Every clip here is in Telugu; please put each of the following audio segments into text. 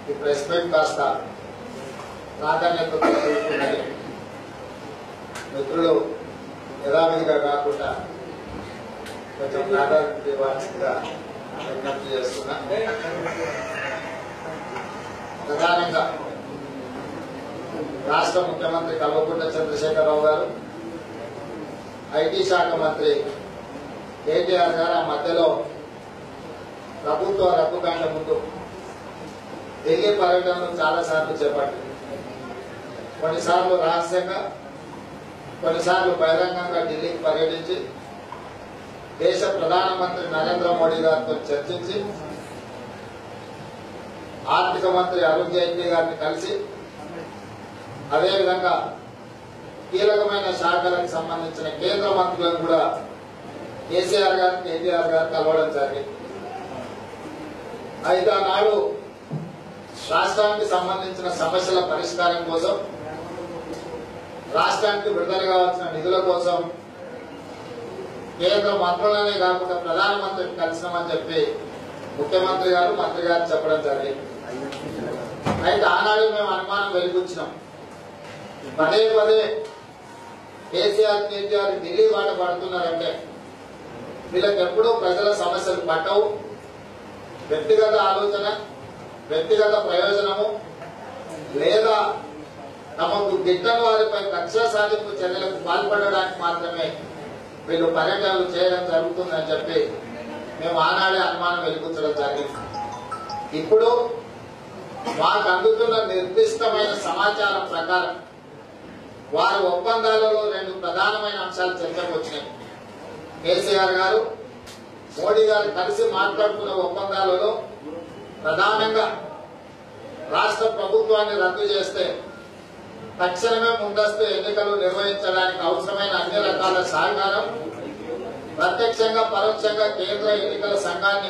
ఈ ప్రెస్ మీట్ కాస్త ప్రాధాన్యత కూడుకున్నది మిత్రులు యథావిధిగా కాకుండా కొంచెం ప్రాధాన్యత ఇవ్వాల్సిందిగా విజ్ఞప్తి చేస్తున్నా ప్రధానంగా రాష్ట్ర ముఖ్యమంత్రి కల్వకుంట్ల చంద్రశేఖరరావు గారు ఐటీ శాఖ మంత్రి కేటీఆర్ గారు ఆ మధ్యలో ప్రభుత్వ రద్దు కంటే ముందు ఢిల్లీ పర్యటనను చాలా సార్లు చేపట్టింది కొన్నిసార్లు రహస్యంగా కొన్నిసార్లు బహిరంగంగా ఢిల్లీకి పర్యటించి దేశ ప్రధానమంత్రి నరేంద్ర మోడీ గారితో చర్చించి ఆర్థిక మంత్రి అరుణ్ జైట్లీ గారిని కలిసి అదేవిధంగా కీలకమైన శాఖలకు సంబంధించిన కేంద్ర మంత్రులను కూడా కేసీఆర్ గారు కేటీఆర్ గారు కలవడం జరిగింది అయితే ఆనాడు రాష్ట్రానికి సంబంధించిన సమస్యల పరిష్కారం కోసం రాష్ట్రానికి విడుదల కావాల్సిన నిధుల కోసం కేంద్ర మంత్రులనే కాకుండా ప్రధానమంత్రిని కలిసినామని చెప్పి ముఖ్యమంత్రి గారు మంత్రి గారు చెప్పడం జరిగింది అయితే ఆనాడు మేము అనుమానం వెలిగించినాం పదే పదే కేసీఆర్ కేటీఆర్ ఢిల్లీ బాట పడుతున్నారంటే వీళ్ళకి ఎప్పుడూ ప్రజల సమస్యలు పట్టవు వ్యక్తిగత ఆలోచన వ్యక్తిగత ప్రయోజనము లేదా తమకు గిట్టని వారిపై కక్ష సాధింపు చర్యలకు పాల్పడడానికి మాత్రమే వీళ్ళు పర్యటనలు చేయడం జరుగుతుందని చెప్పి మేము ఆనాడే అనుమానం వెలిగించడం జరిగింది ఇప్పుడు మాకు అందుతున్న నిర్దిష్టమైన సమాచారం ప్రకారం వారి ఒప్పందాలలో రెండు ప్రధానమైన అంశాలు చర్చకు వచ్చినాయి కేసీఆర్ గారు మోడీ గారు కలిసి మాట్లాడుతున్న ఒప్పందాలలో ప్రధానంగా రాష్ట్ర ప్రభుత్వాన్ని రద్దు చేస్తే తక్షణమే ముందస్తు ఎన్నికలు నిర్వహించడానికి అవసరమైన అన్ని రకాల సహకారం ప్రత్యక్షంగా పరోక్షంగా కేంద్ర ఎన్నికల సంఘాన్ని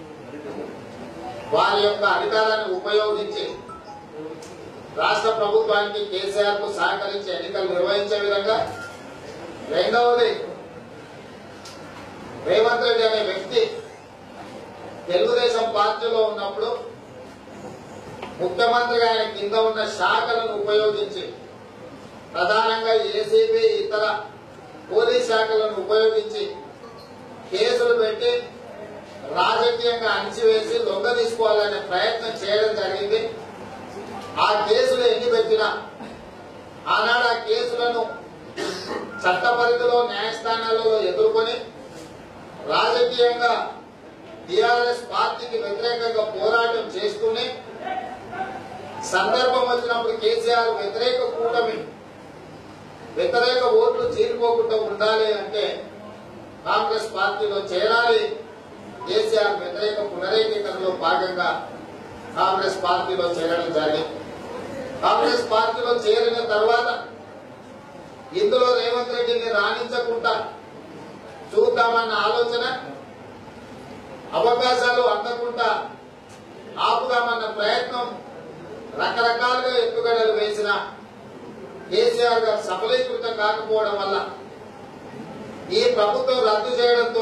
వారి యొక్క అధికారాన్ని ఉపయోగించి రాష్ట్ర ప్రభుత్వానికి కేసీఆర్ కు సహకరించి ఎన్నికలు నిర్వహించే విధంగా రెండవది రేవంత్ రెడ్డి అనే వ్యక్తి తెలుగుదేశం పార్టీలో ఉన్నప్పుడు ముఖ్యమంత్రిగా ఆయన కింద ఉన్న శాఖలను ఉపయోగించి ప్రధానంగా ఏసీబీ ఇతర పోలీస్ శాఖలను ఉపయోగించి కేసులు పెట్టి రాజకీయంగా అణిచివేసి లొంగ తీసుకోవాలనే ప్రయత్నం చేయడం జరిగింది ఆ కేసులు ఎన్ని పెట్టినా ఆనాడు ఆ కేసులను చట్ట పరిధిలో న్యాయస్థానాలలో ఎదుర్కొని రాజకీయంగా టిఆర్ఎస్ పార్టీకి వ్యతిరేకంగా పోరాటం చేస్తూనే సందర్భం వచ్చినప్పుడు కేసీఆర్ వ్యతిరేక కూటమి వ్యతిరేక ఓట్లు చీలిపోకుండా ఉండాలి అంటే కాంగ్రెస్ పార్టీలో చేరాలి కేసీఆర్ వ్యతిరేక పునరేకీకరణలో భాగంగా కాంగ్రెస్ పార్టీలో చేరడం జరిగింది కాంగ్రెస్ పార్టీలో చేరిన తర్వాత ఇందులో రేవంత్ రెడ్డిని రాణించకుండా చూద్దామన్న ఆలోచన అవకాశాలు అందకుండా ఆపుదామన్న ప్రయత్నం రకరకాలుగా ఎత్తుగడలు వేసిన కేసీఆర్ గారు సఫలీకృతం కాకపోవడం వల్ల ఈ ప్రభుత్వం రద్దు చేయడంతో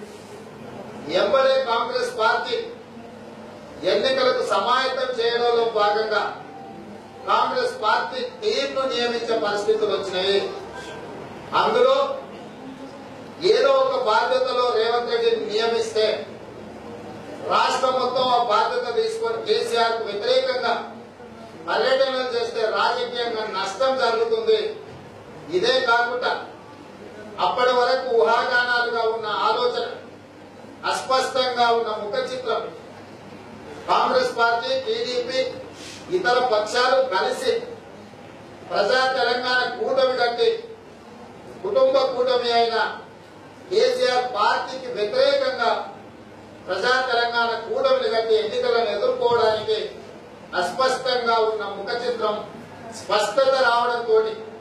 ఎంబడే కాంగ్రెస్ పార్టీ ఎన్నికలకు సమాయత్తం చేయడంలో భాగంగా కాంగ్రెస్ పార్టీ టీంను నియమించే పరిస్థితులు వచ్చినాయి అందులో ఏదో ఒక బాధ్యతలో రేవంత్ రెడ్డిని నియమిస్తే రాష్ట్రం మొత్తం ఆ బాధ్యత తీసుకొని కేసీఆర్ కు వ్యతిరేకంగా పర్యటనలు చేస్తే రాజకీయంగా నష్టం జరుగుతుంది ఇదే కాకుండా అప్పటి వరకు ఊహాగానాలుగా ఉన్న ఆలోచన అస్పష్టంగా ఉన్న ముఖ చిత్రం కాంగ్రెస్ పార్టీ టీడీపీ ఇతర పక్షాలు కలిసి ప్రజా తెలంగాణ కూటమి కట్టి కుటుంబ కూటమి అయిన కేసీఆర్ పార్టీకి వ్యతిరేకంగా ప్రజా తెలంగాణ కూటమిని కట్టి ఎన్నికలను ఎదుర్కోవడానికి అస్పష్టంగా ఉన్న ముఖ చిత్రం స్పష్టత రావడంతో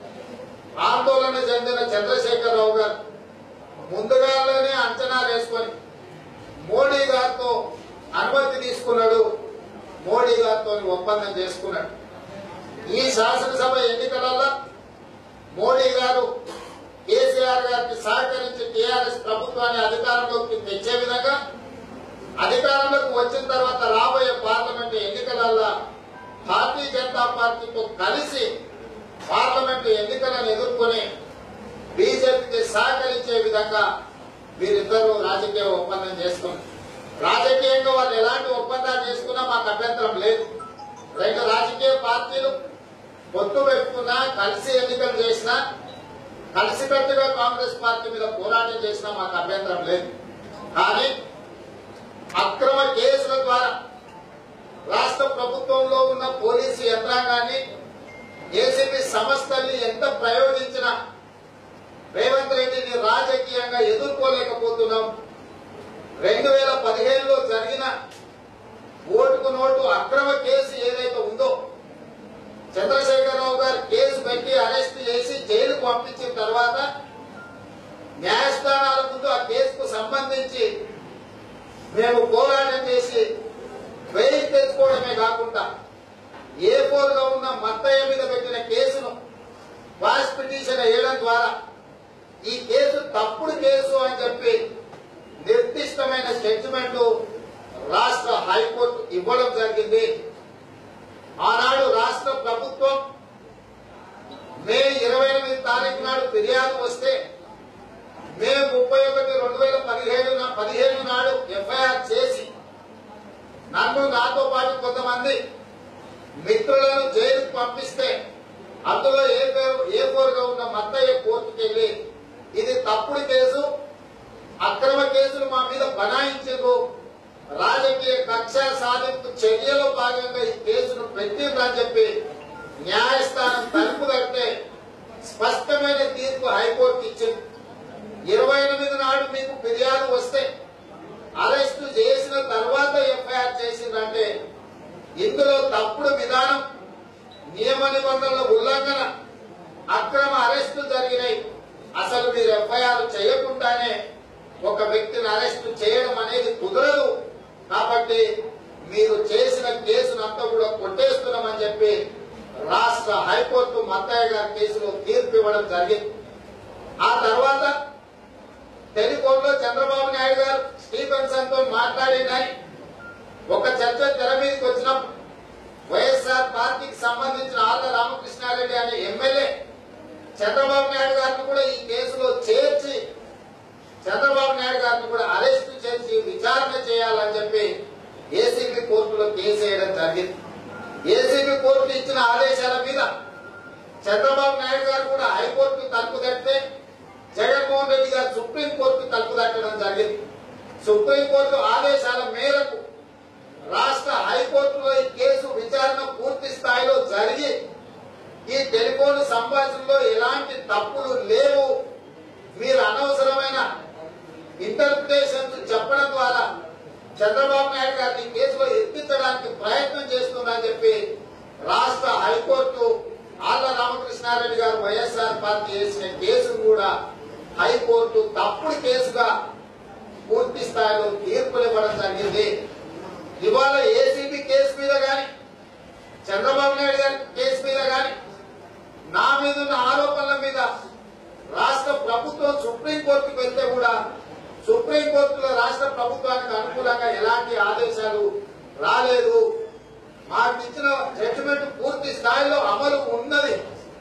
ఆందోళన చెందిన చంద్రశేఖరరావు గారు ముందుగానే అంచనా వేసుకొని మోడీ గారితో అనుమతి తీసుకున్నాడు మోడీ గారితో ఒప్పందం చేసుకున్నాడు ఈ శాసనసభ ఎన్నికలలో మోడీ గారు కేసీఆర్ గారికి సహకరించి టీఆర్ఎస్ ప్రభుత్వాన్ని అధికారంలోకి తెచ్చే విధంగా అధికారంలోకి వచ్చిన తర్వాత రాబోయే పార్లమెంట్ ఎన్నికలలో భారతీయ జనతా పార్టీతో కలిసి పార్లమెంటు ఎన్నికలను ఎదుర్కొని బీజేపీకి సహకరించే విధంగా వీరిద్దరూ రాజకీయ ఒప్పందం చేసుకున్నారు రాజకీయంగా వాళ్ళు ఎలాంటి ఒప్పందాలు చేసుకున్నా మాకు అభ్యంతరం లేదు రెండు రాజకీయ పార్టీలు పొత్తు పెట్టుకున్నా కలిసి ఎన్నికలు చేసినా కలిసికట్టుగా కాంగ్రెస్ పార్టీ మీద పోరాటం చేసినా మాకు అభ్యంతరం లేదు కానీ అక్రమ కేసుల ద్వారా రాష్ట్ర ప్రభుత్వంలో ఉన్న పోలీసు యంత్రాంగాన్ని ఏసీబీ సంస్థల్ని ఎంత ప్రయోగించినా రేవంత్ రెడ్డిని రాజకీయంగా ఎదుర్కోలేకపోతున్నాం రెండు వేల పదిహేనులో జరిగిన ఓటుకు నోటు అక్రమ కేసు ఏదైతే ఉందో చంద్రశేఖరరావు గారు కేసు పెట్టి అరెస్ట్ చేసి జైలుకు పంపించిన తర్వాత న్యాయస్థానాల ముందు ఆ కేసుకు సంబంధించి మేము పోరాటం చేసి బెయిల్ తెచ్చుకోవడమే కాకుండా ఏ గా ఉన్న మత్తయ్య మీద పెట్టిన కేసును వాయిస్ పిటిషన్ వేయడం ద్వారా ఈ కేసు తప్పుడు కేసు అని చెప్పి నిర్దిష్టమైన జడ్జిమెంట్ రాష్ట్ర హైకోర్టు ఇవ్వడం జరిగింది ఆనాడు రాష్ట్ర ప్రభుత్వం మే ఇరవై ఎనిమిది తారీఖు నాడు ఫిర్యాదు వస్తే మే ముప్పై ఒకటి రెండు వేల పదిహేడు పదిహేను నాడు ఎఫ్ఐఆర్ చేసి నన్ను నాతో పాటు కొంతమంది మిత్రులను జైలుకు పంపిస్తే అందులో ఏ పేరు ఏ పోరుగా ఉన్న మత్తయ్య కోర్టుకు వెళ్ళి ఇది తప్పుడు కేసు అక్రమ కేసులు మా మీద బనాయించారు రాజకీయ కక్ష సాధింపు చర్యలో భాగంగా ఈ కేసును పెట్టిండ్రని చెప్పి న్యాయస్థానం తలుపు కడితే స్పష్టమైన తీర్పు హైకోర్టు ఇచ్చింది ఇరవై ఎనిమిది నాడు మీకు ఫిర్యాదు వస్తే అరెస్టు చేసిన తర్వాత ఎఫ్ఐఆర్ చేసిందంటే ఇందులో తప్పుడు విధానం నియమ నిబంధనల ఉల్లంఘన అక్రమ అరెస్టు జరిగినాయి అసలు మీరు ఎఫ్ఐఆర్ చేయకుండానే ఒక వ్యక్తిని అరెస్టు చేయడం అనేది కుదరదు కాబట్టి మీరు చేసిన కేసును అంతా కూడా కొట్టేస్తున్నామని చెప్పి రాష్ట్ర హైకోర్టు మత్తయ్య గారి కేసులో తీర్పు ఇవ్వడం జరిగింది ఆ తర్వాత టెలిఫోన్లో చంద్రబాబు నాయుడు గారు స్టీఫెన్సన్ తో మాట్లాడిందని ఒక చర్చ తెర మీదకి వచ్చినప్పుడు వైఎస్ఆర్ పార్టీకి సంబంధించిన ఆళ్ళ రామకృష్ణారెడ్డి అనే ఎమ్మెల్యే చంద్రబాబు నాయుడు గారిని కూడా ఈ కేసులో చేర్చి చంద్రబాబు నాయుడు గారిని కూడా అరెస్ట్ చేసి విచారణ చేయాలని చెప్పి ఏసీబీ కోర్టులో కేసు వేయడం జరిగింది ఏసీబీ కోర్టు ఇచ్చిన ఆదేశాల మీద చంద్రబాబు నాయుడు గారు కూడా హైకోర్టు తలుపు తట్టితే జగన్మోహన్ రెడ్డి గారు సుప్రీం కోర్టు తలుపు తట్టడం జరిగింది సుప్రీం కోర్టు ఆదేశాల మేరకు రాష్ట్ర హైకోర్టులో ఈ కేసు విచారణ పూర్తి స్థాయిలో జరిగి ఈ టెలిఫోన్ సంభాషణలో ఎలాంటి తప్పులు లేవు మీరు అనవసరమైన ఇంటర్ప్రిటేషన్స్ చెప్పడం ద్వారా చంద్రబాబు నాయుడు గారిని ఈ కేసులో ఎత్తించడానికి ప్రయత్నం చేస్తుందని చెప్పి రాష్ట్ర హైకోర్టు ఆళ్ల రామకృష్ణారెడ్డి గారు వైఎస్ఆర్ పార్టీ వేసిన కేసును కూడా హైకోర్టు తప్పుడు కేసుగా పూర్తి స్థాయిలో తీర్పులు ఇవ్వడం జరిగింది ఇవాళ ఏసీబీ కేసు మీద గాని చంద్రబాబు నాయుడు గారి కేసు మీద గాని నా మీద ఉన్న ఆరోపణల మీద రాష్ట్ర ప్రభుత్వం సుప్రీంకోర్టుకు వెళ్తే కూడా సుప్రీంకోర్టులో రాష్ట్ర ప్రభుత్వానికి అనుకూలంగా ఎలాంటి ఆదేశాలు రాలేదు మాకు ఇచ్చిన జడ్జిమెంట్ పూర్తి స్థాయిలో అమలు ఉన్నది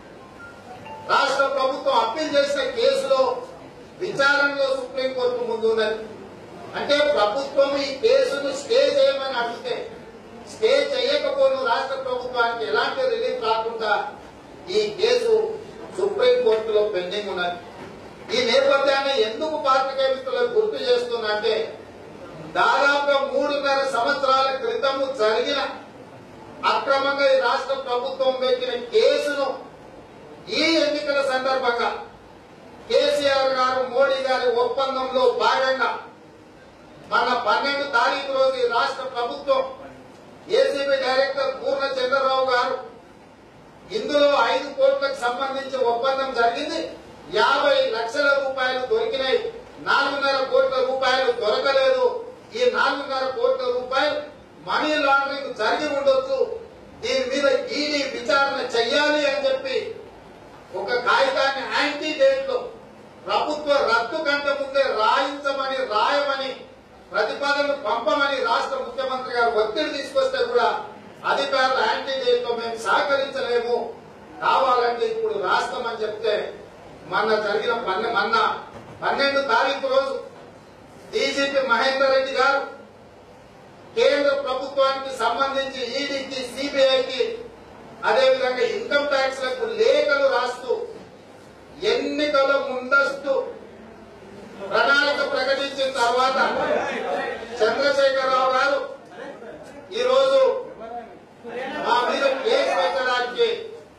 రాష్ట్ర ప్రభుత్వం అప్పీల్ చేసిన కేసులో విచారణలో సుప్రీంకోర్టు ముందు ఉన్నది అంటే ప్రభుత్వం ఈ కేసును స్టే చేయమని అడిగితే స్టే చేయకపోను రాష్ట్ర ప్రభుత్వానికి ఎలాంటి రిలీఫ్ రాకుండా ఈ కేసు సుప్రీంకోర్టులో పెండింగ్ ఉన్నది ఈ నేపథ్యాన్ని ఎందుకు పాత్రికేయ మిత్రులకు గుర్తు చేస్తున్నంటే దాదాపుగా మూడున్నర సంవత్సరాల క్రితము జరిగిన అక్రమంగా ఈ రాష్ట్ర ప్రభుత్వం పెట్టిన కేసును ఈ ఎన్నికల సందర్భంగా కేసీఆర్ గారు మోడీ గారి ఒప్పందంలో భాగంగా మన పన్నెండు తారీఖు రోజు ఈ రాష్ట్ర ప్రభుత్వం ఏసీబీ డైరెక్టర్ పూర్ణ చంద్రరావు గారు ఇందులో ఐదు కోట్లకు సంబంధించి ఒప్పందం జరిగింది యాభై లక్షల రూపాయలు దొరికినాయి నాలుగున్నర కోట్ల రూపాయలు దొరకలేదు ఈ నాలుగున్నర కోట్ల రూపాయలు మనీ లాండరింగ్ జరిగి ఉండొచ్చు దీని మీద ఈడీ విచారణ చెయ్యాలి అని చెప్పి ఒక కాగితాన్ని యాంటీ డేట్ లో ప్రభుత్వ రద్దు కంటే ముందే రాయించమని రాయమని ప్రతిపాదనలు పంపమని రాష్ట్ర ముఖ్యమంత్రి గారు ఒత్తిడి తీసుకొస్తే కూడా అధికారులు యాంటీ డేట్ సహకరించలేము కావాలంటే ఇప్పుడు రాష్ట్రం అని చెప్తే మొన్న జరిగిన పన్నె మొన్న పన్నెండు తారీఖు రోజు డీజీపీ మహేందర్ రెడ్డి గారు కేంద్ర ప్రభుత్వానికి సంబంధించి ఈడీకి సిబిఐకి అదేవిధంగా ఇన్కమ్ ట్యాక్స్ లకు లేఖలు రాస్తూ ఎన్నికల ముందస్తు ప్రణాళిక ప్రకటించిన తర్వాత చంద్రశేఖరరావు గారు ఈ రోజు మా మీద కేసు పెట్టడానికి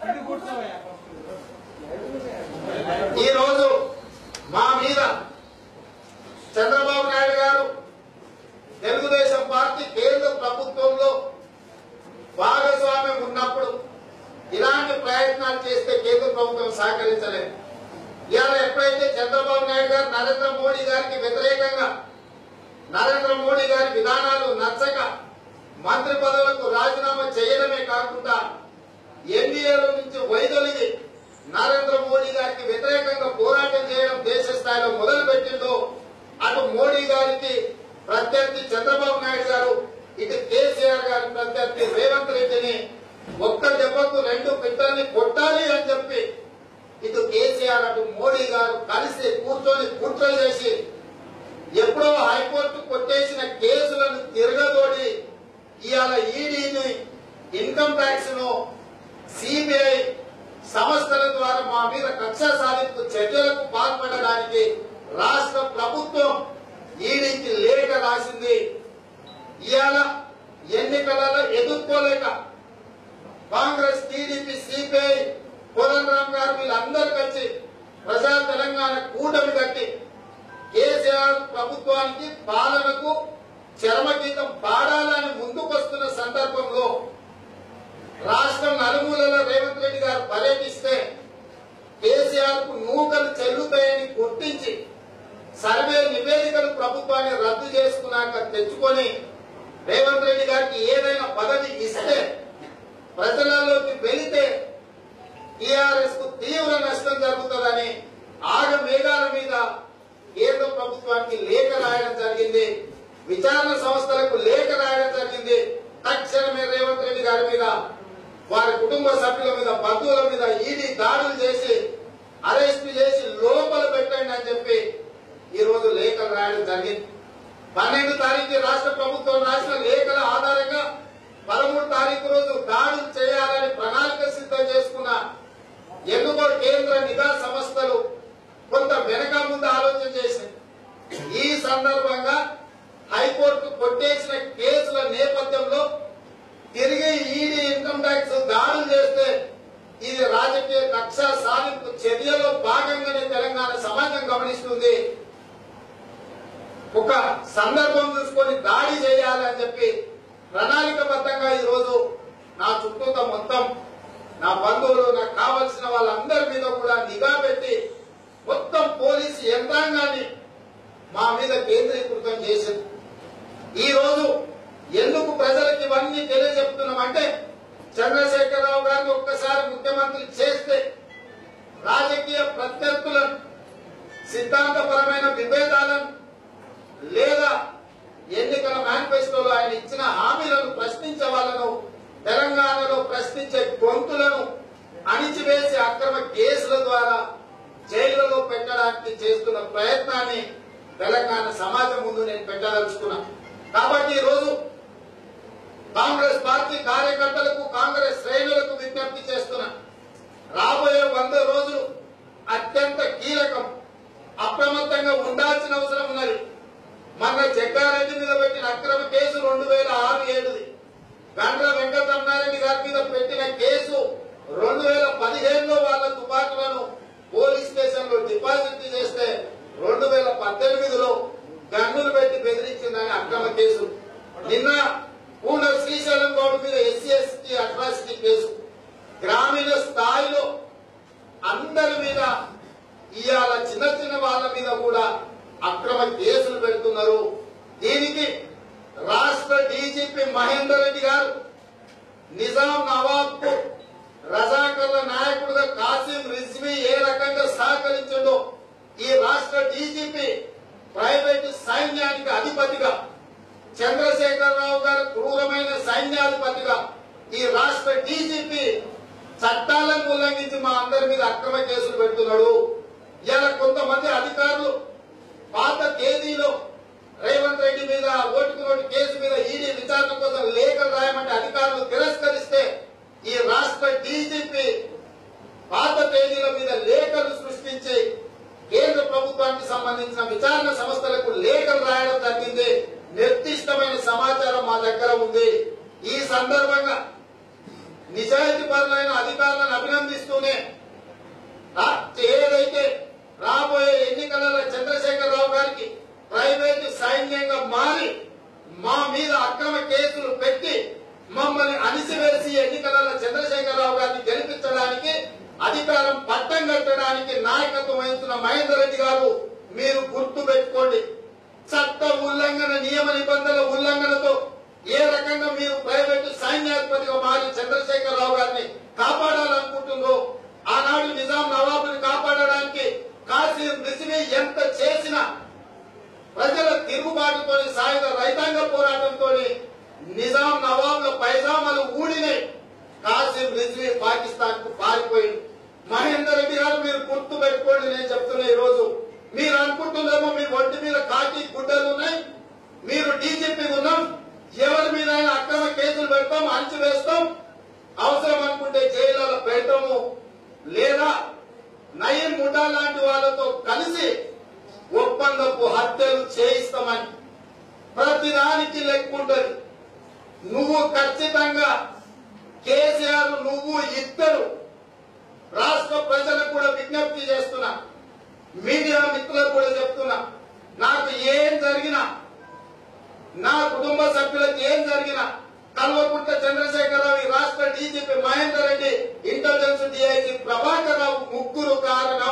ఈ రోజు మా మీద చంద్రబాబు నాయుడు గారు తెలుగుదేశం పార్టీ కేంద్ర ప్రభుత్వంలో భాగస్వామ్యం ఉన్నప్పుడు ఇలాంటి ప్రయత్నాలు చేస్తే కేంద్ర ప్రభుత్వం సహకరించలేదు ఇవాళ ఎప్పుడైతే చంద్రబాబు నాయుడు గారు నరేంద్ర మోడీ గారికి వ్యతిరేకంగా నరేంద్ర మోడీ గారి విధానాలు నచ్చక మంత్రి పదవులకు రాజీనామా చేయడమే కాకుండా ఎన్డీఏలో నుంచి వైదొలిగి నరేంద్ర మోడీ గారికి వ్యతిరేకంగా పోరాటం చేయడం దేశ స్థాయిలో మొదలు పెట్టిందో అటు మోడీ గారికి ప్రత్యర్థి చంద్రబాబు నాయుడు గారు ఇటు కేసీఆర్ గారి ప్రత్యర్థి రేవంత్ రెడ్డిని ఒక్క దెబ్బకు రెండు పిట్టల్ని కొట్టాలి అని చెప్పి ఇటు కేసీఆర్ అటు మోడీ గారు కలిసి కూర్చొని కుట్ర చేసి ఎప్పుడో హైకోర్టు కొట్టేసిన కేసులను తిరగదోడి ఇవాళ ఈడీని ఇన్కమ్ ట్యాక్స్ ను సిబిఐ సంస్థల ద్వారా మా మీద కక్ష సాధింపు చర్యలకు పాల్పడడానికి రాష్ట్ర ప్రభుత్వం ఈడీకి లేఖ రాసింది ఇవాళ ఎన్నికలలో ఎదుర్కోలేక కాంగ్రెస్ టీడీపీ సిపిఐ కోదండరామ్ గారు వీళ్ళందరూ కలిసి ప్రజా తెలంగాణ కూటమి కట్టి కేసీఆర్ ప్రభుత్వానికి పాలనకు చరమగీతం పాడాలని ముందుకొస్తున్న సందర్భంలో రాష్ట్రం నలుమూలలో రేవంత్ రెడ్డి గారు పర్యటిస్తే కేసీఆర్ కు నూకలు చెల్లుతాయని గుర్తించి సర్వే నివేదికలు ప్రభుత్వాన్ని రద్దు చేసుకున్నాక తెచ్చుకొని రేవంత్ రెడ్డి గారికి ఏదైనా పదవి ఇస్తే ప్రజలలోకి వెళితే టిఆర్ఎస్ కు తీవ్ర నష్టం జరుగుతుందని ఆగ మేఘాల మీద కేంద్ర ప్రభుత్వానికి లేఖ రాయడం జరిగింది విచారణ సంస్థలకు లేఖ రాయడం జరిగింది తక్షణమే రేవంత్ రెడ్డి గారి మీద వారి కుటుంబ సభ్యుల మీద బంధువుల మీద ఈడీ దాడులు చేసి అరెస్ట్ చేసి లోపల పెట్టండి అని చెప్పి ఈ రోజు లేఖలు రాయడం జరిగింది పన్నెండు తారీఖు రాష్ట్ర ప్రభుత్వం రాసిన లేఖల ఆధారంగా పదమూడు తారీఖు రోజు దాడులు చేయాలని ప్రణాళిక సిద్ధం చేసుకున్న ఎన్నుకో కేంద్ర నిఘా సంస్థలు కొంత వెనక ముందు ఆలోచన చేసింది ఈ సందర్భంగా హైకోర్టు కొట్టేసిన కేసుల నేపథ్యంలో తిరిగి ఈడీ ఇన్కమ్ ట్యాక్స్ దాడులు చేస్తే ఇది రాజకీయ కక్ష సాధింపు చర్యలో భాగంగానే తెలంగాణ సమాజం గమనిస్తుంది ఒక సందర్భం చూసుకొని దాడి చేయాలని చెప్పి ప్రణాళికబద్ధంగా ఈ రోజు నా చుట్టూతో మొత్తం నా బంధువులు నాకు కావలసిన వాళ్ళందరి మీద కూడా నిఘా పెట్టి మొత్తం పోలీసు యంత్రాంగాన్ని మా మీద కేంద్రీకృతం చేసింది ఈ రోజు ఎందుకు ప్రజలకు ఇవన్నీ తెలియజెప్తున్నామంటే చంద్రశేఖరరావు గారిని ఒక్కసారి ముఖ్యమంత్రి చేస్తే రాజకీయ ప్రత్యర్థులను సిద్ధాంతపరమైన విభేదాలను లేదా ఎన్నికల మేనిఫెస్టోలో ఆయన ఇచ్చిన హామీలను ప్రశ్నించే వాళ్ళను తెలంగాణలో ప్రశ్నించే గొంతులను అణిచివేసి అక్రమ కేసుల ద్వారా జైళ్లలో పెట్టడానికి చేస్తున్న ప్రయత్నాన్ని తెలంగాణ సమాజం ముందు నేను పెట్టదలుచుకున్నా కాబట్టి ఈ రోజు కాంగ్రెస్ పార్టీ కార్యకర్తలకు కాంగ్రెస్ శ్రేణులకు విజ్ఞప్తి చేస్తున్నా రాబోయే వంద రోజులు అత్యంత కీలకం అప్రమత్తంగా ఉండాల్సిన అవసరం ఉన్నది మొన్న జగ్గారెడ్డి మీద పెట్టిన అక్రమ కేసు రెండు వేల ఆరు ఏడుది గండ్ర వెంకటరమణారెడ్డి గారి మీద పెట్టిన కేసు రెండు వేల పదిహేనులో వాళ్ళ తుపాకులను పోలీస్ స్టేషన్ లో డిపాజిట్ చేస్తే రెండు వేల పద్దెనిమిదిలో గన్నులు పెట్టి బెదిరించిందని అక్రమ కేసు నిన్న పూర్ణ శ్రీశైలం గౌడ్ మీద ఎస్సీ ఎస్టీ అట్రాసిటీ కేసు గ్రామీణ స్థాయిలో అందరి మీద ఇవాళ చిన్న చిన్న వాళ్ళ మీద కూడా అక్రమ కేసులు పెడుతున్నారు దీనికి రాష్ట్ర డీజీపీ మహేందర్ రెడ్డి గారు నిజాం నవాబ్ కు రజాకర్ల నాయకుడుగా కాసిం రిజ్వీ ఏ రకంగా సహకరించిందో ఈ రాష్ట్ర డీజీపీ ప్రైవేటు సైన్యానికి అధిపతిగా చంద్రశేఖరరావు గారు క్రూరమైన సైన్యాధిపతిగా ఈ రాష్ట్ర డీజీపీ ఉల్లంఘించి మా అందరి మీద అక్రమ కేసులు పెడుతున్నాడు ఇలా కొంతమంది అధికారులు పాత తేదీలో రేవంత్ రెడ్డి మీద ఓటుకు నోటు కేసు మీద ఈడీ విచారణ కోసం లేఖలు రాయమంటే అధికారులు తిరస్కరిస్తే ఈ రాష్ట్ర డీజీపీ పాత తేదీల మీద లేఖలు సృష్టించి కేంద్ర ప్రభుత్వానికి సంబంధించిన విచారణ సంస్థలకు లేఖలు రాయడం జరిగింది నిర్దిష్టమైన సమాచారం మా దగ్గర ఉంది ఈ సందర్భంగా నిజాయితీ పరులైన అధికారులను అభినందిస్తూనే రా- ఏదైతే రాబోయే ఎన్నికలలో చంద్రశేఖరరావు గారికి ప్రైవేట్ సైన్యంగా మారి మా మీద అక్రమ కేసులు పెట్టి మమ్మల్ని అణిసివేసి ఎన్నికలలో చంద్రశేఖరరావు గారిని గెలిపించడానికి అధికారం పట్టం కట్టడానికి నాయకత్వం వహించిన మహేందర్ రెడ్డి గారు మీరు గుర్తు పెట్టుకోండి చట్ట ఉల్లంఘన నియమ నిబంధనల ఉల్లంఘనతో ఏ రకంగా మీరు ప్రైవేటు సైన్యాధిపతిగా మారి చంద్రశేఖరరావు గారిని కాపాడాలనుకుంటుందో ఆనాడు నిజాం నవాబుని కాపాడడానికి కాశీం రిసివి ఎంత చేసినా ప్రజల తిరుగుబాటుతో సాయుధ రైతాంగ పోరాటంతో నిజాం నవాబుల పైజామాలు ఊడినాయి కాసిం రిజ్వీ పాకిస్తాన్ కు పారిపోయింది మహేందర్ రెడ్డి గారు మీరు గుర్తు పెట్టుకోండి నేను చెప్తున్నా ఈ రోజు మీరు అనుకుంటున్నారేమో మీ ఒంటి మీద కాకి గుడ్డలు ఉన్నాయి మీరు డీజీపీ ఉన్నాం ఎవరి మీద అయినా అక్రమ కేసులు పెడతాం అణచివేస్తాం అవసరం అనుకుంటే జైల్లో పెడతాము లేదా నయీం ముఠా లాంటి వాళ్ళతో కలిసి ఒప్పందపు హత్యలు చేయిస్తామని ప్రతిదానికి లెక్కుంటది నువ్వు ఖచ్చితంగా కేసీఆర్ నువ్వు ఇద్దరు రాష్ట్ర ప్రజలకు కూడా విజ్ఞప్తి చేస్తున్నా మీడియా మిత్రులకు కూడా చెప్తున్నా నాకు ఏం జరిగినా నా కుటుంబ సభ్యులకు ఏం జరిగినా కల్వకుంట్ల చంద్రశేఖరరావు ఈ రాష్ట్ర DGP Mahender Reddy intelligence DIG Prabhakar Rao ముగ్గురు కారణం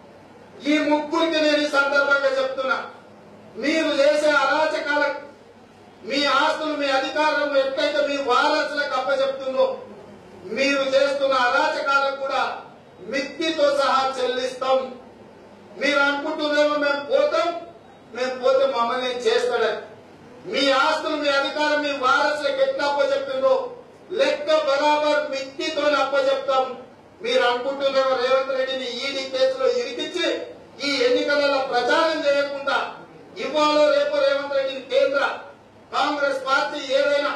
ఈ ముగ్గురికి నేను ఈ సందర్భంగా చెప్తున్నా మీరు చేసే అరాచకాల మీ ఆస్తులు మీ అధికారం ఎట్లయితే మీ వారసులకు అప్పచెప్తుందో మీరు చేస్తున్న అరాచకాలకు కూడా మిత్తితో సహా చెల్లిస్తాం మీరు అనుకుంటున్నామో మేము పోతాం మేము పోతే మమ్మల్ని ఏం చేస్తాడని మీ ఆస్తులు మీ అధికారం మీ వారసులకు ఎట్లా అప్పచెప్పిందో లెక్క బరాబర్ మిత్తితో అప్పచెప్తాం మీరు అనుకుంటున్నారో రేవంత్ రెడ్డిని ఈడీ కేసులో ఇరికించి ఈ ఎన్నికలలో ప్రచారం చేయకుండా ఇవాళ రేపు రేవంత్ రెడ్డిని కేంద్ర కాంగ్రెస్ పార్టీ ఏదైనా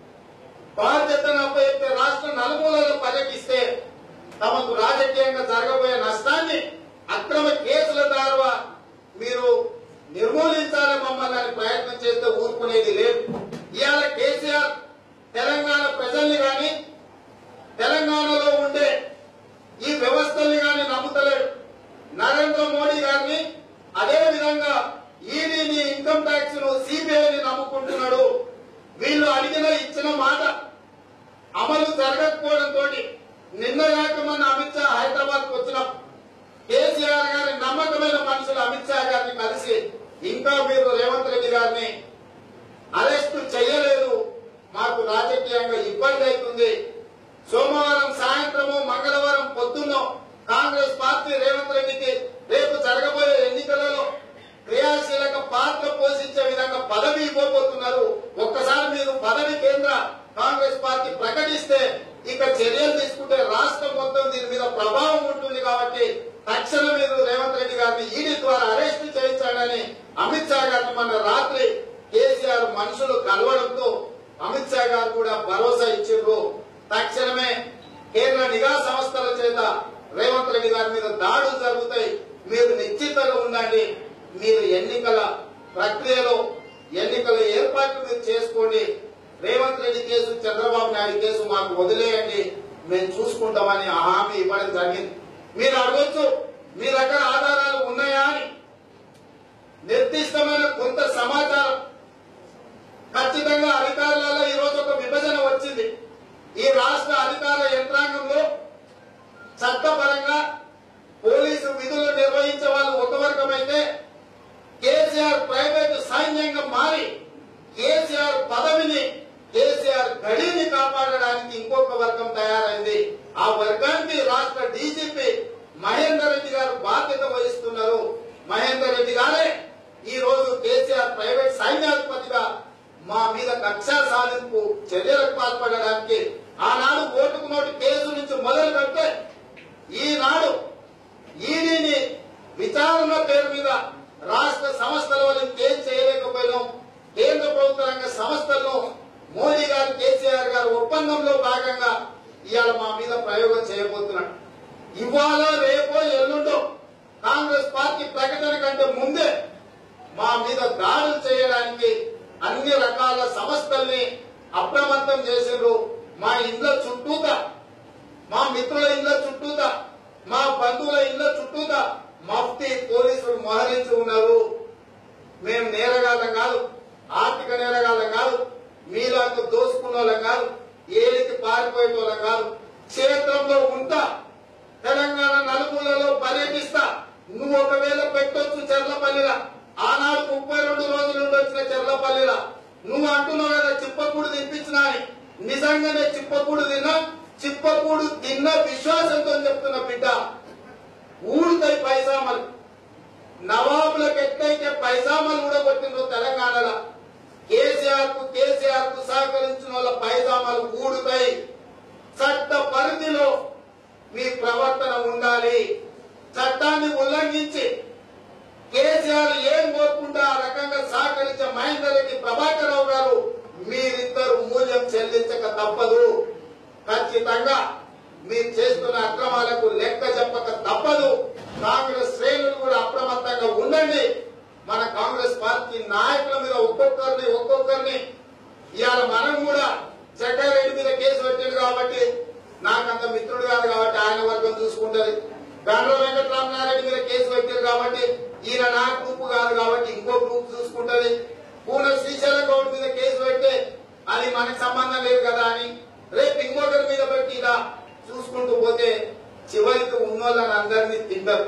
బాధ్యతను అప్పచెప్తే రాష్ట్ర నలుమూలలో పర్యటిస్తే తమకు రాజకీయంగా జరగబోయే నష్టాన్ని అక్రమ కేసుల ద్వారా మీరు నిర్మూలించాలని మమ్మల్ని అని ప్రయత్నం చేస్తే ఊరుకునేది లేదు ఇవాళ కేసీఆర్ తెలంగాణ ప్రజల్ని గాని తెలంగాణలో ఉండే ఈ వ్యవస్థల్ని గాని నమ్ముతలేడు నరేంద్ర మోడీ గారిని అదే విధంగా ఈడీని ఇన్కమ్ ట్యాక్స్ ను సిబిఐని నమ్ముకుంటున్నాడు వీళ్ళు అడిగిన ఇచ్చిన మాట అమలు జరగకపోవడంతో నిన్నగాక మన అమిత్ షా హైదరాబాద్ కు వచ్చిన కేసీఆర్ గారి నమ్మకమైన మనుషులు అమిత్ షా గారిని కలిసి ఇంకా మీరు రేవంత్ రెడ్డి గారిని అరెస్టు చేయలేదు మాకు రాజకీయంగా ఇబ్బంది అవుతుంది సోమవారం సాయంత్రము మంగళవారం పొద్దున్న కాంగ్రెస్ పార్టీ రేవంత్ రెడ్డికి రేపు జరగబోయే ఎన్నికలలో క్రియాశీలక పాత్ర పోషించే విధంగా పదవి ఇవ్వబోతున్నారు ఒక్కసారి మీరు పదవి కేంద్ర కాంగ్రెస్ పార్టీ ప్రకటిస్తే ఇక చర్యలు తీసుకుంటే రాష్ట్రం మొత్తం దీని మీద ప్రభావం ఉంటుంది కాబట్టి తక్షణం మీరు రేవంత్ రెడ్డి గారిని ఈడీ ద్వారా అరెస్ట్ చేయించాలని అమిత్ షా గారిని మన రాత్రి కేసీఆర్ మనుషులు కలవడంతో అమిత్ షా గారు కూడా భరోసా ఇచ్చిండ్రు తక్షణమే కేంద్ర నిఘా సంస్థల చేత రేవంత్ రెడ్డి గారి మీద దాడులు జరుగుతాయి మీరు నిశ్చితంగా ఉండండి మీరు ఎన్నికల ప్రక్రియలో ఎన్నికల ఏర్పాట్లు మీరు చేసుకోండి రేవంత్ రెడ్డి కేసు చంద్రబాబు నాయుడు కేసు మాకు వదిలేయండి మేము చూసుకుంటామని ఆ హామీ ఇవ్వడం జరిగింది మీరు అడగొచ్చు మీ దగ్గర ఆధారాలు ఉన్నాయా అని నిర్దిష్టమైన కొంత సమాచారం ఖచ్చితంగా అధికారులలో ఈ రోజు ఒక విభజన వచ్చింది ఈ రాష్ట్ర అధికార యంత్రాంగంలో చట్టపరంగా పోలీసు విధులు నిర్వహించే వాళ్ళు ఒక వర్గం అయితే కేసీఆర్ ప్రైవేటు సైన్యంగా మారి కేసీఆర్ పదవిని కేసీఆర్ గడిని కాపాడడానికి ఇంకొక వర్గం తయారైంది ఆ వర్గానికి రాష్ట్ర డీజీపీ మహేందర్ రెడ్డి గారు బాధ్యత వహిస్తున్నారు మహేందర్ రెడ్డి గారే ఈ రోజు కేసీఆర్ ప్రైవేట్ సైన్యాధిపతిగా మా మీద కక్షా సాధింపు చర్యలకు పాల్పడడానికి ఆనాడు ఓటుకు నోటు కేసు నుంచి మొదలు పెడితే ప్రయోగంలో భాగంగా ఇవాళ మా మీద ప్రయోగం చేయబోతున్నాడు ఇవాళ రేపో ఎల్లుండో కాంగ్రెస్ పార్టీ ప్రకటన కంటే ముందే మా మీద దాడులు చేయడానికి అన్ని రకాల సంస్థల్ని అప్రమత్తం చేసిండ్రు మా ఇండ్ల చుట్టూతా మా మిత్రుల ఇళ్ల చుట్టూతా మా బంధువుల ఇళ్ల చుట్టూతా మఫ్టీ పోలీసులు మోహరించి ఉన్నారు మేము నేరగాళ్ళం కాదు ఆర్థిక నేరగాళ్ళం కాదు మీలాంటి దోసుకున్న వాళ్ళం కాదు ఏలికి పారిపోయే వాళ్ళం కాదు క్షేత్రంలో ఉంటా తెలంగాణ నలుమూలలో పర్యటిస్తా నువ్వు ఒకవేళ పెట్టొచ్చు చెర్లపల్లిలా ఆనాడు ముప్పై రెండు రోజులు ఉండొచ్చిన చెర్లపల్లిలా నువ్వు అంటున్నావు కదా చిప్పకూడు తినిపించినా అని నిజంగానే చిప్పకూడు తిన్నా చిప్పకూడు తిన్న విశ్వాసంతో చెప్తున్న బిడ్డ ఊడుతాయి పైసామలు నవాబులకు ఎట్లయితే పైజామాలు కూడా కొట్టిండ్రు తెలంగాణలో కేసీఆర్ కు కేసీఆర్ కు సహకరించిన వాళ్ళ పైజామాలు ఊడుతాయి చట్ట పరిధిలో మీ ప్రవర్తన ఉండాలి చట్టాన్ని ఉల్లంఘించి కేసీఆర్ ఏం కోరుకుంటే ఆ రకంగా సహకరించే మహేందర్ రెడ్డి ప్రభాకర్ రావు గారు మీరిద్దరు మూల్యం చెల్లించక తప్పదు ఖచ్చితంగా మీరు చేస్తున్న అక్రమాలకు లెక్క చెప్పక తప్పదు కాంగ్రెస్ శ్రేణులు కూడా అప్రమత్తంగా ఉండండి మన కాంగ్రెస్ పార్టీ నాయకుల మీద ఒక్కొక్కరిని ఒక్కొక్కరిని ఇవాళ మనం కూడా చెక్కారెడ్డి మీద కేసు పెట్టాడు కాబట్టి నాకంత మిత్రుడు కాదు కాబట్టి ఆయన వర్గం చూసుకుంటది గండ్ర వెంకటరామనారెడ్డి మీద కేసు పెట్టారు కాబట్టి ఈయన నా గ్రూప్ కాదు కాబట్టి ఇంకో గ్రూప్ చూసుకుంటది పూన శ్రీశైలం గౌడ్ మీద కేసు పెడితే అది మనకు సంబంధం లేదు కదా అని రేపు ఇంకొకరి మీద పెట్టి ఇలా చూసుకుంటూ పోతే చివరికి ఉన్నోళ్ళని అందరినీ తింటారు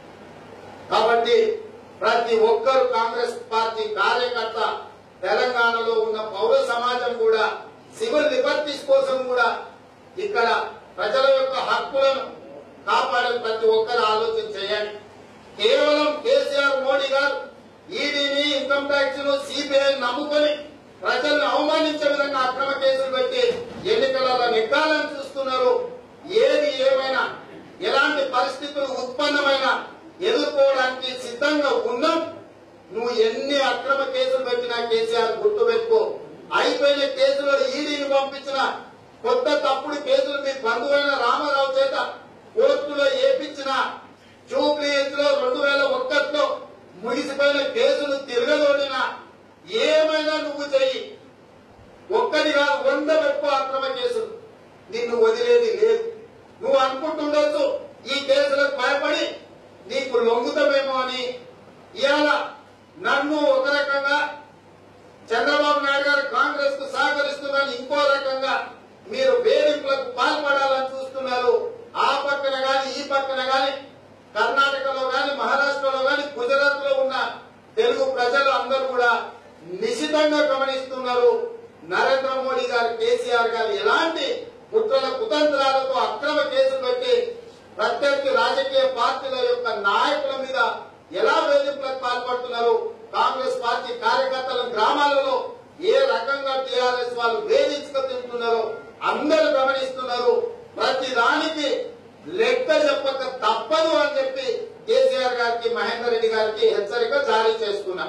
కాబట్టి ప్రతి ఒక్కరు కాంగ్రెస్ పార్టీ కార్యకర్త తెలంగాణలో ఉన్న పౌర సమాజం కూడా సివిల్ లిబర్టీస్ కోసం కూడా ఇక్కడ ప్రజల యొక్క హక్కులను కాపాడే ప్రతి ఒక్కరు ఆలోచన చేయండి కేవలం కేసీఆర్ మోడీ గారు ఈడీని ఇన్కమ్ ట్యాక్స్ ను సిబిఐ నమ్ముకొని ప్రజలను అవమానించే విధంగా అక్రమ కేసులు పెట్టి ఎన్నికలలో నెగ్గాలని చూస్తున్నారు ఏది ఏమైనా ఎలాంటి పరిస్థితులు ఉత్పన్నమైనా ఎదుర్కోవడానికి సిద్ధంగా ఉన్నాం నువ్వు ఎన్ని అక్రమ కేసులు పెట్టినా కేసీఆర్ గుర్తు పెట్టుకో అయిపోయిన కేసులో ఈడీని పంపించిన కొత్త తప్పుడు కేసులు మీ బంధువైన రామారావు చేత కోర్టులో ఏపించిన జూబ్లీ లో రెండు వేల ఒక్కట్లో ముగిసిపోయిన కేసులు తిరగదోడిన ఏమైనా నువ్వు చెయ్యి ఒక్కడిగా వంద పెట్టుకో అక్రమ కేసులు నిన్ను వదిలేది లేదు నువ్వు అనుకుంటుండొచ్చు ఈ కేసులకు భయపడి నీకు లొంగుతామేమో అని ఇవాళ నన్ను ఒక రకంగా చంద్రబాబు నాయుడు గారు కాంగ్రెస్ కు సహకరిస్తున్నారని ఇంకో రకంగా మీరు వేధింపులకు పాల్పడాలని చూస్తున్నారు ఆ పక్కన గాని ఈ పక్కన గాని కర్ణాటకలో గాని మహారాష్ట్రలో గాని గుజరాత్ లో ఉన్న తెలుగు ప్రజలు అందరూ కూడా నిశితంగా గమనిస్తున్నారు నరేంద్ర మోడీ గారు కేసీఆర్ గారు ఎలాంటి కుట్రల కుతంత్రాలతో అక్రమ కేసులు పెట్టి ప్రత్యర్థి రాజకీయ పార్టీల యొక్క నాయకుల మీద ఎలా వేధింపులకు పాల్పడుతున్నారు కాంగ్రెస్ పార్టీ కార్యకర్తల గ్రామాలలో ఏ రకంగా టీఆర్ఎస్ వాళ్ళు వేధించుకు తింటున్నారో అందరూ గమనిస్తున్నారు ప్రతి దానికి లెక్క చెప్పక తప్పదు అని చెప్పి కేసీఆర్ గారికి మహేందర్ రెడ్డి గారికి హెచ్చరిక జారీ చేస్తున్నా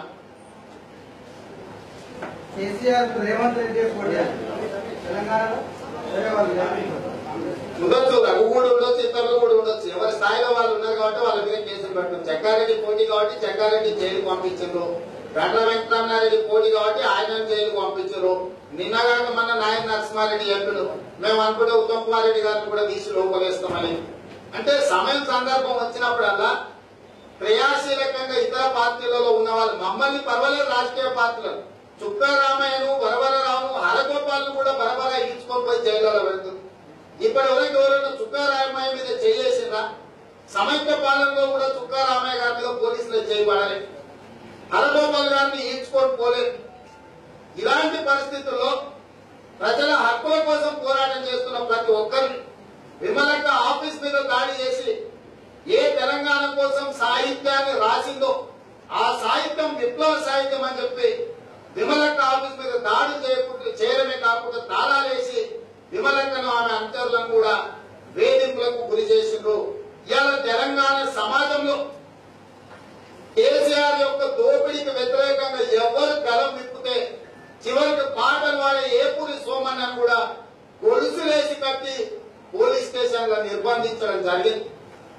కేసీఆర్ రేవంత్ రెడ్డి పోటీ తెలంగాణలో వేరే వాళ్ళు లేరు. ఉండొచ్చు రఘు కూడా ఉండొచ్చు ఇతరులు కూడా ఉండొచ్చు ఎవరి స్థాయిలో వాళ్ళు ఉన్నారు కాబట్టి వాళ్ళ మీద కేసులు పెట్టడం చెక్కారెడ్డి పోటీ కాబట్టి చెక్కారెడ్డి జైలు పంపించారు గండ్ర వెంకటరామారెడ్డి పోటీ కాబట్టి ఆయన జైలు పంపించారు నిన్నగాక మన నాయన నరసింహారెడ్డి చెప్పాడు మేము అనుకుంటే ఉత్తమ్ కుమార్ రెడ్డి గారిని కూడా తీసి లోపలేస్తామని అంటే సమయం సందర్భం వచ్చినప్పుడల్లా క్రియాశీలకంగా ఇతర పార్టీలలో ఉన్న వాళ్ళు మమ్మల్ని పర్వాలేదు రాజకీయ పార్టీలు చుక్కా రామయ్యను వరవరరావు హరగోపాల్ను కూడా బరబర ఈడ్చుకొని పోయి జైల్లో పెడుతుంది ఇప్పటి వరకు ఎవరైనా చుక్కా రామయ్య మీద చేయేసిందా సమైక్య పాలనలో కూడా చుక్కా రామయ్య గారి మీద పోలీసులు చేయబడాలి హరగోపాల్ గారిని ఈడ్చుకొని పోలేదు ఇలాంటి పరిస్థితుల్లో ప్రజల హక్కుల కోసం పోరాటం చేస్తున్న ప్రతి ఒక్కరిని విమలక్క ఆఫీస్ మీద దాడి చేసి ఏ తెలంగాణ కోసం సాహిత్యాన్ని రాసిందో ఆ సాహిత్యం విప్లవ సాహిత్యం అని చెప్పి విమలక్క ఆఫీస్ మీద దాడి చేయకుండా చేయడమే కాకుండా తాళాలేసి విమలక్కను ఆమె అనుచరులను కూడా వేధింపులకు గురి చేసిండ్రు ఇవాళ తెలంగాణ సమాజంలో కేసీఆర్ యొక్క దోపిడీకి వ్యతిరేకంగా ఎవరు గలం విప్పితే చివరికి పాటలు వాడే ఏపూరి సోమన్న కూడా గొలుసులేసి కట్టి పోలీస్ స్టేషన్లో నిర్బంధించడం జరిగింది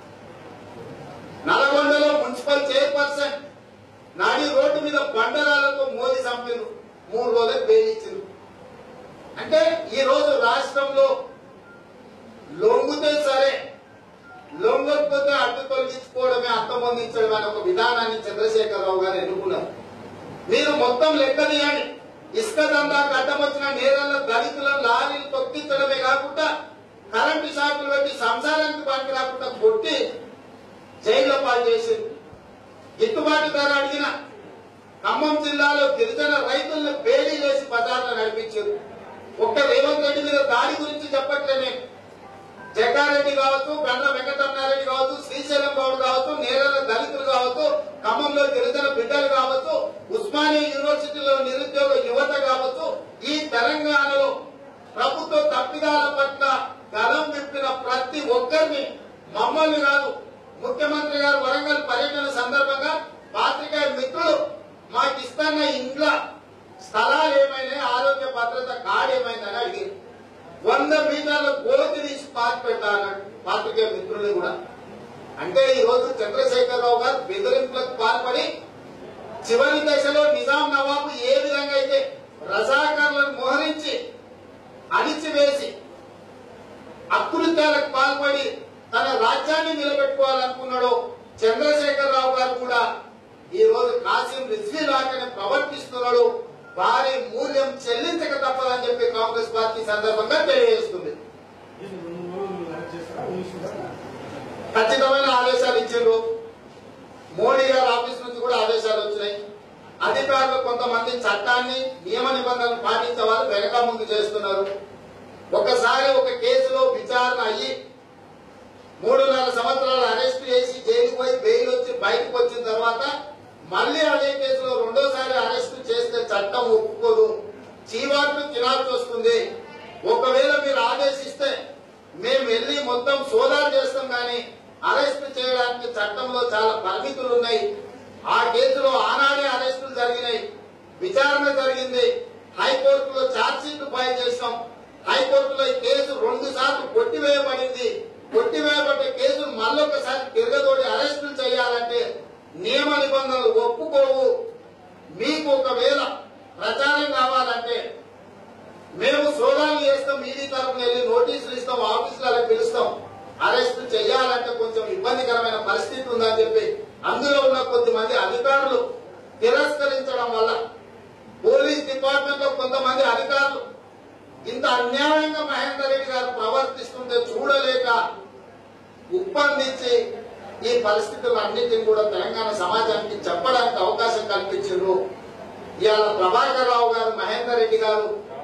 నల్గొండలో మున్సిపల్ చైర్పర్సన్ నాడి రోడ్డు మీద బండరాలతో మోదీ చంపారు మూడు రోజులు బెయిల్ ఇచ్చింది అంటే ఈ రోజు రాష్ట్రంలో లొంగితే సరే లొంగకపోతే అడ్డు తొలగించుకోవడమే అంతమొందించడం అనే ఒక విధానాన్ని చంద్రశేఖరరావు గారు ఎన్నుకున్నారు మీరు మొత్తం లెక్క తీయండి ఇసుక దందాకు అడ్డం వచ్చిన నేరల్ల దళితులను లారీలు తొక్కించడమే కాకుండా కరెంటు షాకులు పెట్టి సంసారానికి పనికి రాకుండా కొట్టి జైల్లో పాలు చేసింది గిట్టుబాటు ధర అడిగిన ఖమ్మం జిల్లాలో గిరిజన రైతులను బేడీ వేసి బజార్లో నడిపించారు ఒక్క రేవంత్ రెడ్డి మీద దాడి గురించి చెప్పట్లే నేను జగ్గారెడ్డి కావచ్చు గండ్ల వెంకటరమణారెడ్డి కావచ్చు శ్రీశైలం గౌడ్ కావచ్చు నేరల దళితులు కావచ్చు ఖమ్మంలో గిరిజన బిడ్డలు కావచ్చు ఉస్మానియా యూనివర్సిటీలో నిరుద్యోగ యువత కావచ్చు ఈ తెలంగాణలో ప్రభుత్వ తప్పిదాల పట్ల గలం విప్పిన ప్రతి ఒక్కరిని మమ్మల్ని కాదు ముఖ్యమంత్రి గారు వరంగల్ పర్యటన సందర్భంగా పాత్రికేయ మిత్రులు మాకు ఇస్తున్న ఇండ్ల స్థలాలు ఏమైనా ఆరోగ్య భద్రత కార్డు ఏమైందని అడిగారు వంద మీటర్ల గోతి తీసి పాతి పెట్టాలన్నాడు పాత్రికేయ మిత్రులు కూడా అంటే ఈ రోజు చంద్రశేఖరరావు గారు బెదిరింపులకు పాల్పడి చివరి దశలో నిజాం నవాబు ఏ విధంగా అయితే రజాకారులను మోహరించి అణిచివేసి అకృత్యాలకు పాల్పడి తన రాజ్యాన్ని నిలబెట్టుకోవాలనుకున్నాడో చంద్రశేఖరరావు గారు కూడా ఈ రోజు కాసిం రిజ్వీ లాగానే ప్రవర్తిస్తున్నాడు భారీ మూల్యం చెల్లించక తప్పదని చెప్పి కాంగ్రెస్ పార్టీ సందర్భంగా తెలియజేస్తుంది ఖచ్చితమైన ఆదేశాలు ఇచ్చిండ్రు మోడీ గారి ఆఫీస్ నుంచి కూడా ఆదేశాలు వచ్చినాయి అధికారులు కొంతమంది చట్టాన్ని నియమ నిబంధనలు పాటించే వాళ్ళు వెనక ముందు చేస్తున్నారు ఒకసారి ఒక కేసులో విచారణ అయ్యి మూడున్నర సంవత్సరాలు అరెస్ట్ చేసి జైలుకు పోయి బెయిల్ వచ్చి బయటకు వచ్చిన తర్వాత మళ్ళీ అదే కేసులో రెండోసారి అరెస్ట్ చేస్తే చట్టం ఒప్పుకోదు చీవాట్లు తినాల్సి వస్తుంది ఒకవేళ మీరు ఆదేశిస్తే మేము వెళ్ళి మొత్తం సోదాలు చేస్తాం కానీ అరెస్ట్ చేయడానికి చట్టంలో చాలా పరిమితులు ఉన్నాయి ఆ కేసులో ఆనాడే అరెస్టులు జరిగినాయి విచారణ జరిగింది హైకోర్టులో ఛార్జ్ షీట్ ఫైల్ చేసాం హైకోర్టులో ఈ కేసు రెండు సార్లు కొట్టివేయబడింది కొట్టివేయబడ్డ కేసు మళ్ళొకసారి తిరగదోడి అరెస్టులు చేయాలంటే నియమ నిబంధనలు ఒప్పుకోవు మీకు ఒకవేళ ప్రచారం కావాలంటే మేము సోదాలు చేస్తాం ఈడీ తరపున వెళ్ళి నోటీసులు ఇస్తాం ఆఫీసులలో పిలుస్తాం అరెస్ట్ చేయాలంటే కొంచెం ఇబ్బందికరమైన పరిస్థితి ఉందని చెప్పి అందులో ఉన్న కొద్దిమంది అధికారులు తిరస్కరించడం వల్ల పోలీస్ డిపార్ట్మెంట్ లో కొంతమంది అధికారులు ఇంత అన్యాయంగా మహేందర్ రెడ్డి గారు ప్రవర్తిస్తుంటే చూడలేక ఉప్పందించి ఈ పరిస్థితులన్నింటినీ కూడా తెలంగాణ సమాజానికి చెప్పడానికి అవకాశం కల్పించారు ఇవాళ ప్రభాకర్ రావు గారు Mahender Reddy garu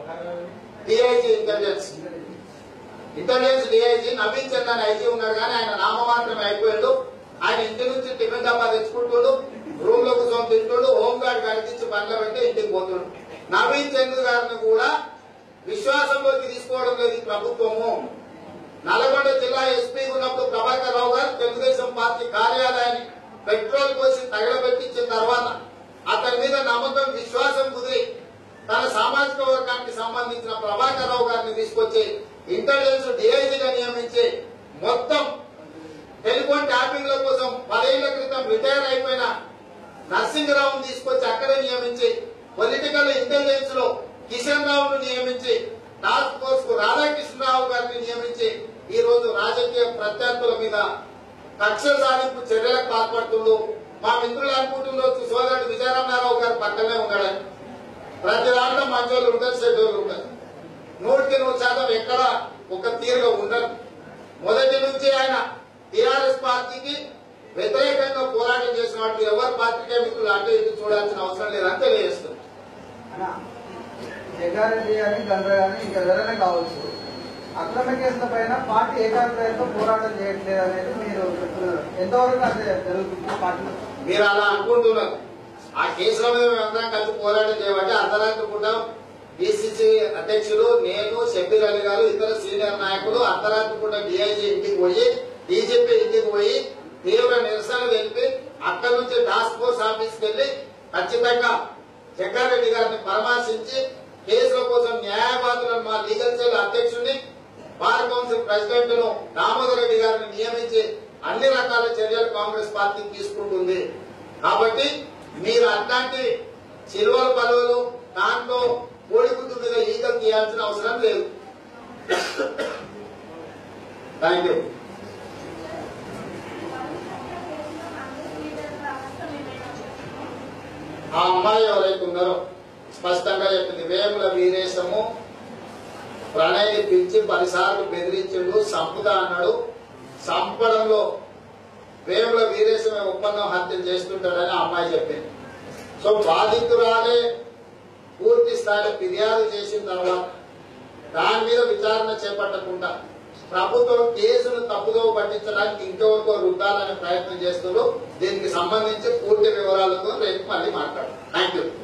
DIG intelligence intelligence DIG Naveen Chandan IG ఉన్నాడు కానీ ఆయన నామమాత్రమే అయిపోయాడు ఆయన ఇంటి నుంచి టిఫిన్ డబ్బా తెచ్చుకుంటుడు రూమ్ లో కూర్చొని తింటుడు హోమ్ గార్డ్ కడిగించి బండ్ల పెట్టి ఇంటికి పోతుడు నవీన్ చంద్ర గారిని కూడా విశ్వాసంలోకి తీసుకోవడం లేదు ఈ ప్రభుత్వము నల్గొండ జిల్లా ఎస్పీ ఉన్నప్పుడు ప్రభాకర్ రావు గారు తెలుగుదేశం పార్టీ కార్యాలయాన్ని పెట్రోల్ పోసి తగలబెట్టించిన తర్వాత అతని మీద నమ్మకం విశ్వాసం కుదిరి తన సామాజిక వర్గానికి సంబంధించిన ప్రభాకర్ రావు గారిని తీసుకొచ్చి ఇంటెలిజెన్స్ డిఐజీగా నియమించి మొత్తం టెలిఫోన్ ట్యాపింగ్ల కోసం పదేళ్ల క్రితం రిటైర్ అయిపోయిన నరసింహరావును తీసుకొచ్చి అక్కడే నియమించి పొలిటికల్ ఇంటెలిజెన్స్ లో కిషన్ రావును నియమించి టాస్క్ ఫోర్స్ కు రాధాకృష్ణరావు గారిని నియమించి ఈ రోజు రాజకీయ ప్రత్యర్థుల మీద కక్ష సాధింపు చర్యలకు పాల్పడుతుండు మా మిత్రులు అనుకుంటుండొచ్చు సోదరుడు విజయరామారావు గారు పక్కనే ఉన్నాడని ప్రతి దాంట్లో మంచోళ్ళు ఉంటారు చెడ్డోళ్ళు ఉంటారు నూటికి నూరు శాతం ఎక్కడ ఒక తీరుగా ఉండరు మొదటి నుంచి ఆయన టిఆర్ఎస్ పార్టీకి వ్యతిరేకంగా పోరాటం చేసిన వాటికి ఎవరు పాత్రికే మిత్రులు అటు ఇటు చూడాల్సిన అవసరం లేదని తెలియజేస్తుంది అన్న, జగ్గారెడ్డి కానీ గండ్ర కానీ ఇంకా ఎవరైనా కావచ్చు అక్రమ కేసుల పైన పార్టీ ఏకాగ్రతతో పోరాటం చేయట్లేదు అనేది మీరు చెప్తున్నారు ఎంతవరకు అదే జరుగుతుంది పార్టీలో మీరు అలా అనుకుంటున్నారు ఆ కేసుల మీద మేమందరం కలిసి పోరాటం చేయబట్టి అర్ధరాత్రి పూట డిసిసి అధ్యక్షులు నేను షబ్బీర్ అలీ గారు ఇతర సీనియర్ నాయకులు అర్ధరాత్రి పూట డిఐజీ ఇంటికి పోయి డీజీపీ ఇంటికి పోయి తీవ్ర నిరసన తెలిపి అక్కడి నుంచి టాస్క్ ఫోర్స్ ఆఫీస్కి వెళ్లి ఖచ్చితంగా జగ్గారెడ్డి గారిని పరామర్శించి కేసుల కోసం న్యాయవాదులను మా లీగల్ సెల్ అధ్యక్షుడిని బార్ కౌన్సిల్ ప్రెసిడెంట్ ను దామోదర్ రెడ్డి గారిని నియమించి అన్ని రకాల చర్యలు కాంగ్రెస్ పార్టీ తీసుకుంటుంది కాబట్టి మీరు అట్లాంటి చిలువల పలువలు దాంట్లో కోడిగుడ్డు మీద ఈగలు తీయాల్సిన అవసరం లేదు థ్యాంక్ యూ ఆ అమ్మాయి ఎవరైతే ఉన్నారో స్పష్టంగా చెప్పింది వేముల వీరేశము ప్రణయ్ని పిలిచి పదిసార్లు బెదిరించిండు సంపుదా అన్నాడు సంపడంలో వేముల వీరేశమే ఒప్పందం హత్య చేస్తుంటాడని ఆ అమ్మాయి చెప్పింది సో బాధితురాలే పూర్తి స్థాయిలో ఫిర్యాదు చేసిన తర్వాత దాని మీద విచారణ చేపట్టకుండా ప్రభుత్వం కేసును తప్పుదో పట్టించడానికి ఇంకెవరికో రుద్దాలనే ప్రయత్నం చేస్తున్నారు దీనికి సంబంధించి పూర్తి వివరాలతో రేపు మళ్ళీ మాట్లాడతాం థ్యాంక్ యూ